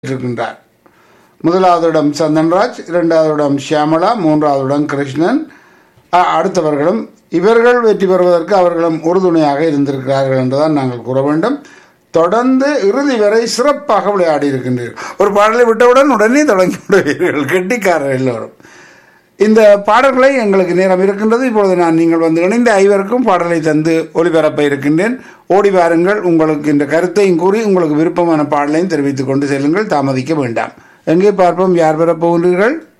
இருக்கின்றார் முதலாவது இடம் சந்தன்ராஜ் இரண்டாவது இடம் ஷியாமளா மூன்றாவது இடம் கிருஷ்ணன் அ- அடுத்தவர்களும் இவர்கள் வெற்றி பெறுவதற்கு அவர்களும் உறுதுணையாக இருந்திருக்கிறார்கள் என்றுதான் நாங்கள் கூற வேண்டும் தொடர்ந்து இறுதி வரை சிறப்பாக விளையாடி இருக்கின்றீர்கள் ஒரு பாடலை விட்டவுடன் உடனே தொடங்கி விடுவீர்கள் கெட்டிக்காரர் எல்லோரும் இந்த பாடல்களை எங்களுக்கு நேரம் இருக்கின்றது இப்பொழுது நான் நீங்கள் வந்து இணைந்த ஐவருக்கும் பாடலை தந்து ஒளிபரப்ப இருக்கின்றேன் ஓடி வாருங்கள் உங்களுக்கு இந்த கருத்தையும் கூறி உங்களுக்கு விருப்பமான பாடலையும் தெரிவித்துக் கொண்டு செல்லுங்கள் தாமதிக்க வேண்டாம் எங்கே பார்ப்போம் யார் பெறப் போகின்றீர்கள்